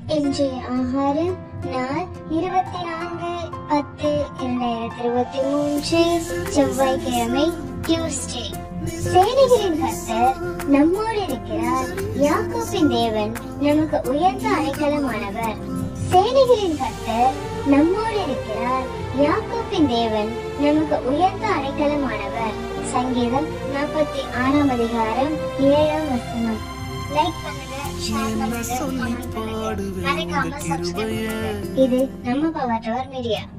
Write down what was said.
இன்றைய ஆகாரம் நாள் இருபத்தி நான்கு பத்து இரண்டாயிரத்தி இருபத்தி மூன்று செவ்வாய்க்கிழமை டியூஸ்டே சேனைகளின் கர்த்தர் நம்மோடு இருக்கிறார் யாக்கோபின் தேவன் நமக்கு உயர்ந்த அடைக்கலமானவர் சேனைகளின் கர்த்தர் நம்மோடு இருக்கிறார் யாக்கோபின் தேவன் நமக்கு உயர்ந்த அடைக்கலமானவர் சங்கீதம் நாற்பத்தி ஆறாம் அதிகாரம் ஏழாம் வசனம் லைக் பண்ணுங்க ஷேர் பண்ணுங்க comment பண்ணுங்க மறக்காம subscribe பண்ணுங்க. இது நம்ம பவர் மீடியா